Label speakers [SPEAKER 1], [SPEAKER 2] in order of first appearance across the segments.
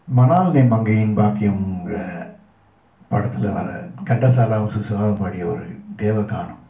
[SPEAKER 1] மணால் நே மங்கையின் பாக்கியம்ங்கிற படத்தில் வர கண்டசாலா சுசுவா பாடிய ஒரு தேவகானம்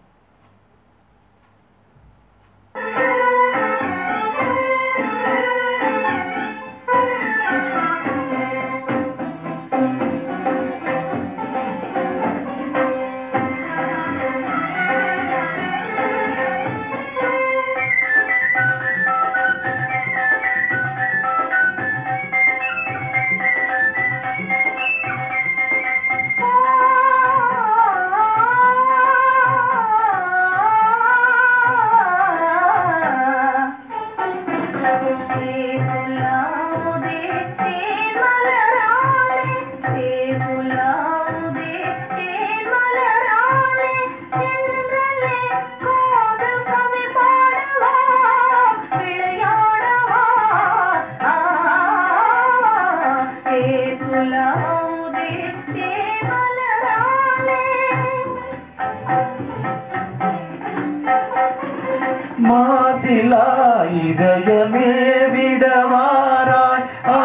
[SPEAKER 1] மாசிலா இதயமே விடவாராய் ஆ,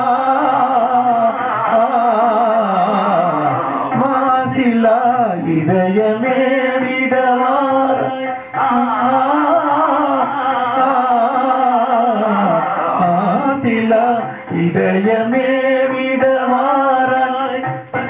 [SPEAKER 1] ஆ, மாசிலா இதயமே விடவாராய் ஆ, ஆ, மாசிலா இதயமே விடவாராய்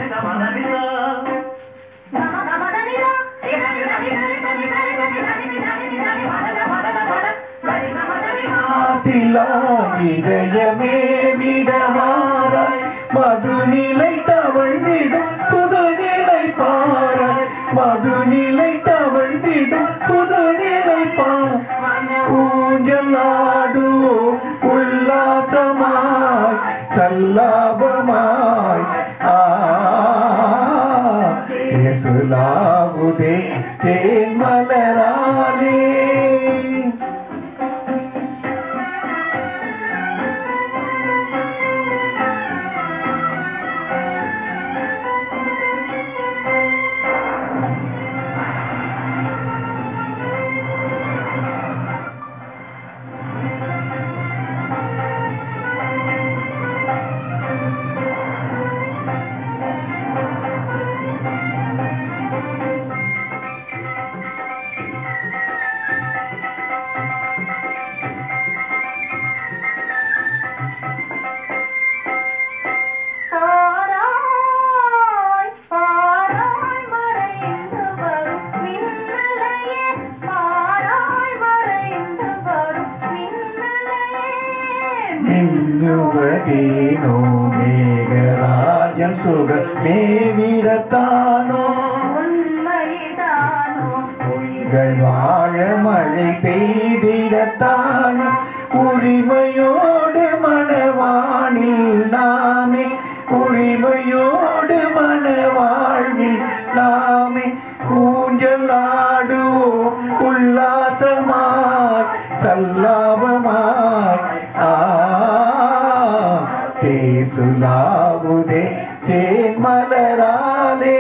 [SPEAKER 1] ஆசிலா இதயமே விடவாராய் மதுநிலை தவழ்ந்திடும் புதுநிலை பாராய் மதுநிலை தவழ்ந்திடும் புதுநிலை பார் ஊஞ்சலாடுவோம் உல்லாசமாய் சல்லாபமாய் ஆ பேசுலாவுதே தேன் மலராலே மின்னுவதேனோ மேகராஜன் சுக மேவிடத்தானோ உங்கள் வாழ மழை பெய்திடத்தானோ உரிமையோடு மனவானில் நாமே உரிமையோடு மனவாழ்வில் நாமே ஊஞ்சலாடுவோம் உல்லாசமாய் சல்லாபமாய் ஆ தேசுலாவுதே தேன் மலராலே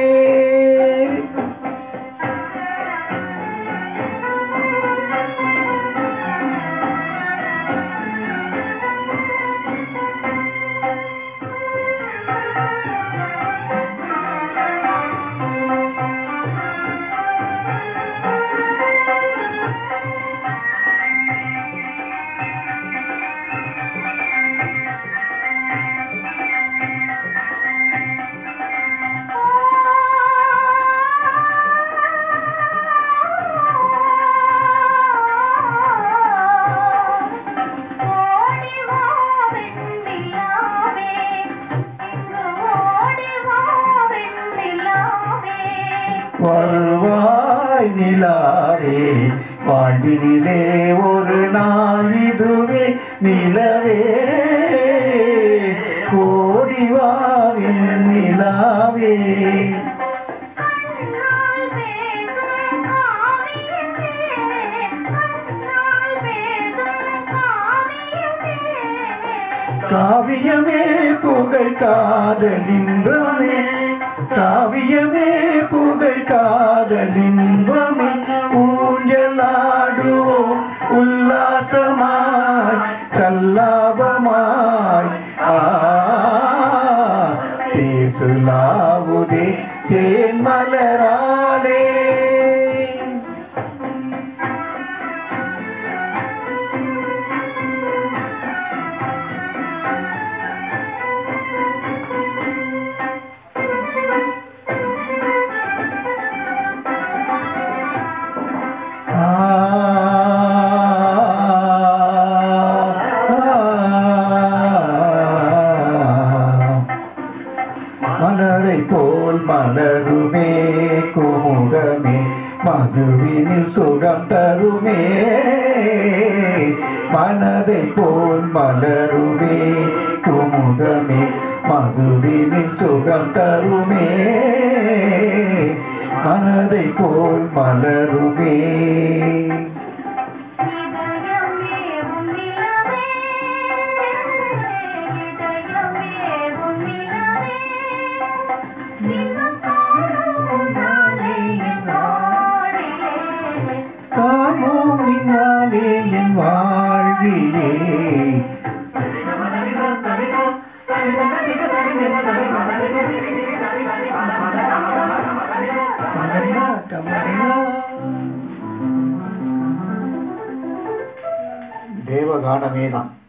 [SPEAKER 1] வருவாய் நிலாவே வாழ்வினிலே ஒரு நாள் இதுவே நிலவே ஓடிவாவின் நிலாவே காவியமே புகழ் காதல் இன்பமே காவியமே புகழ் காதலின் இன்பமே ஊஞ்சலாடுவோம் உல்லா உல்லாசமாய் சல்லாபமாய் ஆ சுலாவுதே தேன் மலராலே மலரை போல் மலருமே குமுதமே மதுவினில் சுகம் தருமே மனதை போல் மலருமே குமுதமே மதுவினில் சுகம் தருமே மனதை போல் மலருமே
[SPEAKER 2] இதயமே உன்னிலவே இதயமே உன்னிலவே இன்னும் காணும் உன்னாலே என் வாழிலே
[SPEAKER 1] காணோம் நின்னாலே என் வாழ்விலே கமலா கமலா தேவகானமே தான்